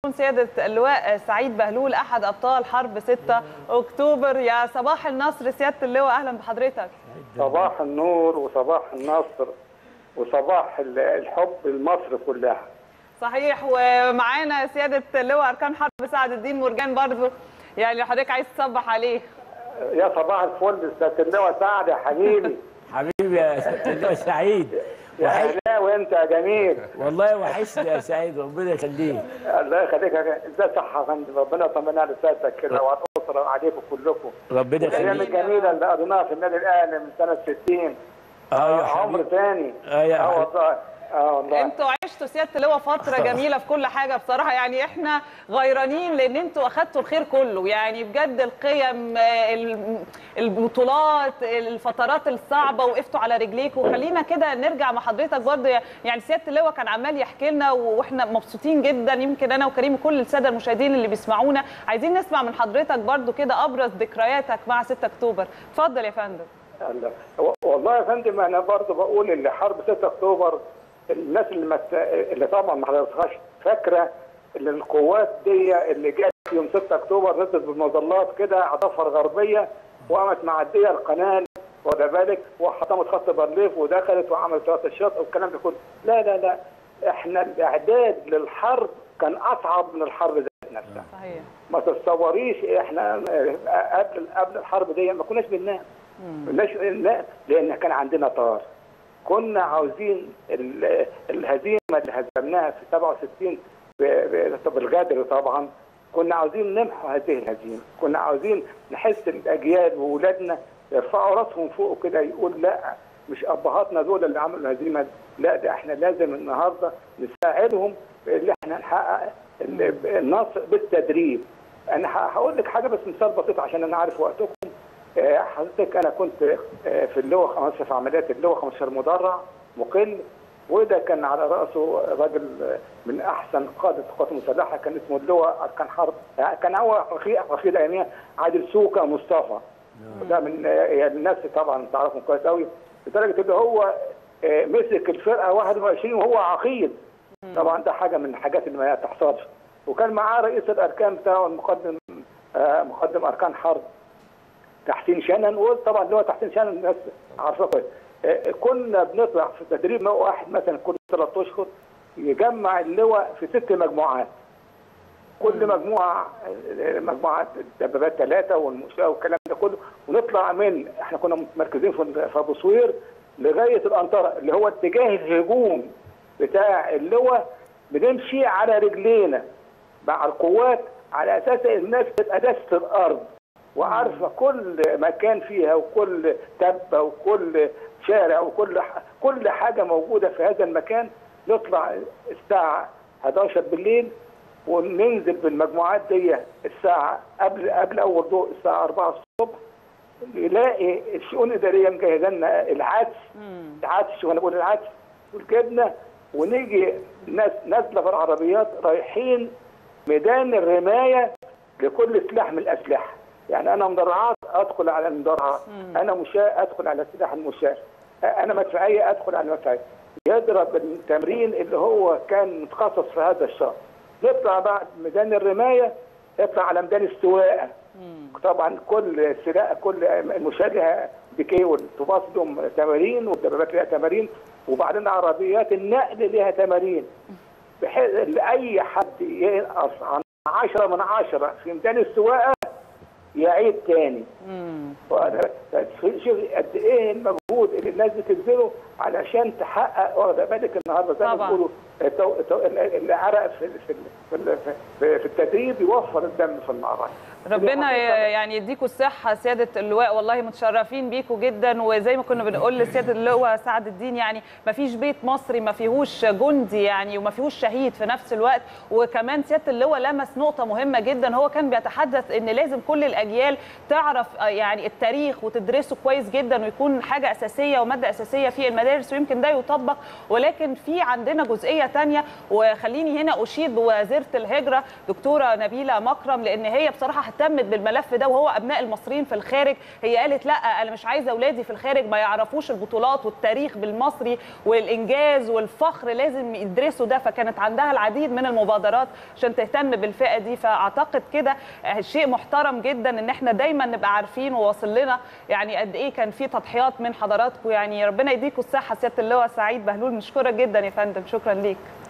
سيادة اللواء سعيد بهلول أحد أبطال حرب 6 أكتوبر يا صباح النصر سيادة اللواء أهلا بحضرتك صباح النور وصباح النصر وصباح الحب لمصر كلها صحيح ومعانا سيادة اللواء أركان حرب سعد الدين مرجان برضو يعني لو حضرتك عايز تصبح عليه يا صباح الفل سيادة اللواء سعد يا حبيبي حبيبي يا سيادة اللواء سعيد يا اهلاوي انت يا جميل والله وحشني يا سعيد ربنا يخليك الله يخليك ازاي صحة يا فندم ربنا يطمنا على سيادتك كده وعلى الاسره وعليكم كلكم ربنا الايام يخليك الجميله اللي قضيناها في النادي الاهلي من سنه 60 اه يا عمر حبيبي ثاني اه يا اه حبيبي. والله اه والله انتوا عشتوا سياده اللواء فتره جميله في كل حاجه بصراحه يعني احنا غيرانين لان انتوا اخدتوا الخير كله يعني بجد القيم آه، الم- البطولات الفترات الصعبه وقفتوا على رجليكم خلينا كده نرجع مع حضرتك برضه يعني سياده اللواء كان عمال يحكي لنا واحنا مبسوطين جدا يمكن انا وكريم وكل الساده المشاهدين اللي بيسمعونا عايزين نسمع من حضرتك برضه كده ابرز ذكرياتك مع 6 اكتوبر اتفضل يا فندم الله. و- والله يا فندم انا برضه بقول ان حرب 6 اكتوبر الناس اللي مت... اللي طبعا ما حضرتهاش فاكره ان القوات دي اللي جت يوم 6 اكتوبر نزلت بالمظلات كده على ضفه غربيه وقامت معديه القناه واخد بالك وحطمت خط بارليف ودخلت وعملت ثلاث الشاطئ والكلام ده كله لا لا لا احنا الاعداد للحرب كان اصعب من الحرب ذات نفسها صحيح ما تتصوريش احنا قبل قبل الحرب دي ما كناش بننام ما كناش لا لان كان عندنا طار كنا عاوزين ال- الهزيمه اللي هزمناها في 67 ب- ب- بالغدر طبعا كنا عاوزين نمحو هذه الهزيمه كنا عاوزين نحس الاجيال واولادنا يرفعوا راسهم فوق كده يقول لا مش ابهاتنا دول اللي عملوا الهزيمه دي. لا ده احنا لازم النهارده نساعدهم في اللي احنا نحقق ال- النصر بالتدريب انا ه- هقول لك حاجه بس مثال بسيط عشان انا عارف وقتكم آه، حضرتك انا كنت آه، في اللواء 15 في عمليات اللواء 15 مدرع مقل وده كان على راسه راجل آه، من احسن قاده القوات المسلحه كان اسمه اللواء اركان حرب آه، كان هو اخي اخي الاياميه عادل سوكا مصطفى ده من آه، يعني الناس طبعا تعرفهم كويس قوي لدرجه ان هو آه، مسك الفرقه 21 وهو عقيد طبعا ده حاجه من الحاجات اللي ما تحصلش وكان معاه رئيس الاركان بتاعه المقدم آه، مقدم اركان حرب تحسين شنن وطبعا اللي هو تحسين شنن الناس عارفاه كويس آه، كنا بنطلع في تدريب واحد مثلا كل ثلاث اشهر يجمع اللواء في ست مجموعات كل مجموعه آه، مجموعه دبابات ثلاثه والمشاة والكلام ده كله ونطلع من احنا كنا متمركزين في في ابو صوير لغايه الانطره اللي هو اتجاه الهجوم بتاع اللواء بنمشي على رجلينا مع القوات على اساس الناس تبقى دست الارض وعارفه كل مكان فيها وكل تبه وكل شارع وكل ح- كل حاجه موجوده في هذا المكان نطلع الساعه 11 بالليل وننزل بالمجموعات دي الساعه قبل قبل اول ضوء الساعه 4 الصبح نلاقي الشؤون الاداريه مجهزه لنا العدس العدس وانا بقول العدس والجبنه ونيجي ناس نازله في العربيات رايحين ميدان الرمايه لكل سلاح من الاسلحه يعني انا مدرعات ادخل على المدرعات انا مشاة ادخل على سلاح المشاة انا مدفعيه ادخل على المدفعيه يضرب التمرين اللي هو كان متخصص في هذا الشهر نطلع بعد ميدان الرمايه يطلع على ميدان السواقه طبعا كل سلاح كل المشاة لها بكي والطباس لهم تمارين والدبابات لها تمارين وبعدين عربيات النقل لها تمارين بحيث ان اي حد ينقص عن 10 من 10 في ميدان السواقه يعيد تاني وأنا- شوف قد ايه المجهود اللي الناس بتبذله علشان تحقق واخد بالك النهارده زي ما طبعاً. بيقولوا التو- التو- العرق في في في, في, في التدريب يوفر الدم في المعركه ربنا ي- يعني يديكوا الصحة سيادة اللواء والله متشرفين بيكوا جدا وزي ما كنا بنقول لسيادة اللواء سعد الدين يعني ما فيش بيت مصري ما فيهوش جندي يعني وما فيهوش شهيد في نفس الوقت وكمان سيادة اللواء لمس نقطة مهمة جدا هو كان بيتحدث ان لازم كل الأجيال تعرف آه، يعني التاريخ وتدرسه كويس جدا ويكون حاجة أساسية ومادة أساسية في المدارس ويمكن ده يطبق ولكن في عندنا جزئية تانية وخليني هنا أشيد بوزيرة الهجرة دكتورة نبيلة مكرم لأن هي بصراحة اهتمت بالملف ده وهو ابناء المصريين في الخارج هي قالت لا انا مش عايزه اولادي في الخارج ما يعرفوش البطولات والتاريخ بالمصري والانجاز والفخر لازم يدرسوا ده فكانت عندها العديد من المبادرات عشان تهتم بالفئه دي فاعتقد كده شيء محترم جدا ان احنا دايما نبقى عارفين وواصل لنا يعني قد ايه كان في تضحيات من حضراتكم يعني ربنا يديكم الصحه سياده اللواء سعيد بهلول مشكوره جدا يا فندم شكرا ليك